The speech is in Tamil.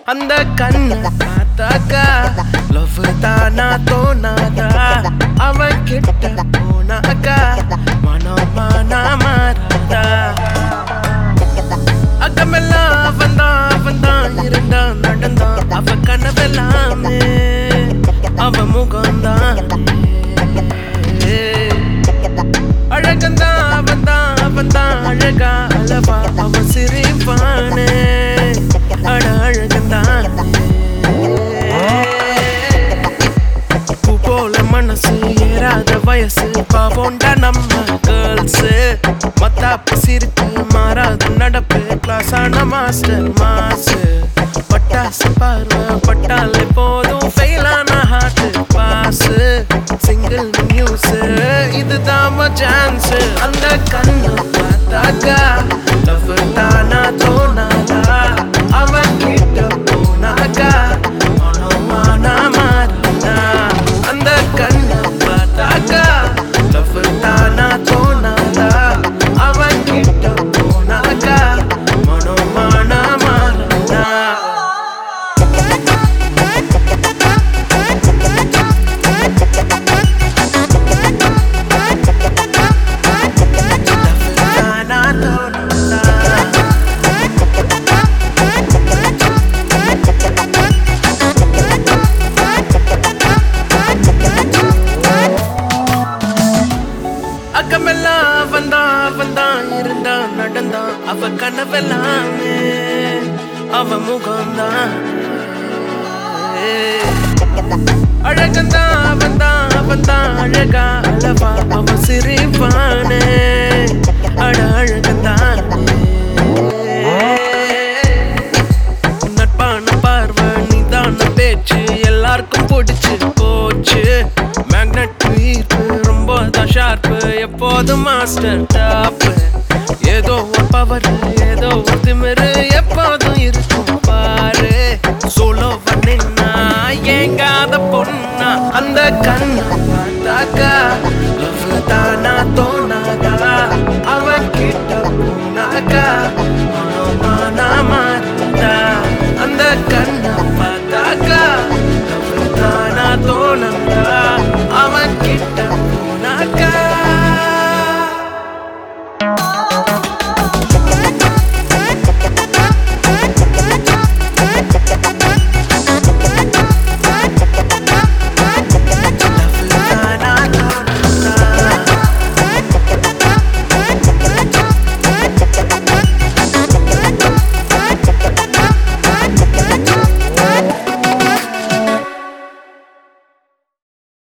அந்த கண்ணை பார்த்தாக்கா லவ் தானா தோணாதா அவன் கிட்ட போனாக்கா மனம் மானா மாறாதா அக்கமெல்லாம் அவன்தான் அவன்தான் இருந்தான் நடந்தான் அவ கனவெல்லாமே அவ முகம்தான் அழகந்தான் அவன்தான் அவன்தான் அழகா அளவா அவ சிரிப்பானே அட அழகந்தான் பூ போல மனசு ஏறாத வயசு பாவோண்டா நம்ம கேர்ள்ஸ் மத்தாப்பு சிரிப்பு மாறாத நடப்பு கிளாஸ் ஆன மாஸ்டர் மாசு பட்டாசு பார்வை பட்டாலே போதும் ஃபெயிலான ஹார்ட் பாஸ் சிங்கிள் நியூஸ் இதுதான் சான்ஸ் அந்த கண்ணு பார்த்தாக்கா லவ் தானா தோணாதா அவன் கிட்ட போனாக்கா மனமானா மாறினா அந்த கண்ணை பார்த்தாக்கா லவ் தானா தோணாதா அவன் கிட்ட போனாக்கா மனமானா மாறினா தானா தோணாதா அக்கமெல்லாம் அவன்தான் அவன்தான் இருந்தான் நடந்தான் அவ கனவெல்லாமே அவ முகம்தான் அழகந்தான் அவன்தான் அவன்தான் அழகா அளவா அவ சிரிப்பானே அட அழகந்தான் நட்பான பார்வை நிதான பேச்சு எல்லாருக்கும் பிடிச்சு போச்சு மேக்னெட் ஈர்ப்பு ரொம்ப தான் ஷார்ப்பு எப்போதும் மாஸ்டர் டாப் ஏதோ ஒரு பவர் ஏதோ ஒரு திமிரு எப்போதும் இருக்கும் பாரு சோலோ நின்னா ஏங்காத பொண்ணா அந்த கண்ணை பார்த்தாக்கா லவ் தானா தோணாதா அவன் கிட்ட போனாக்கா மனமானா மாறிட்டா அந்த கண்ணை பார்த்தாக்கா லவ் தானா தோணாதா அவன் கிட்ட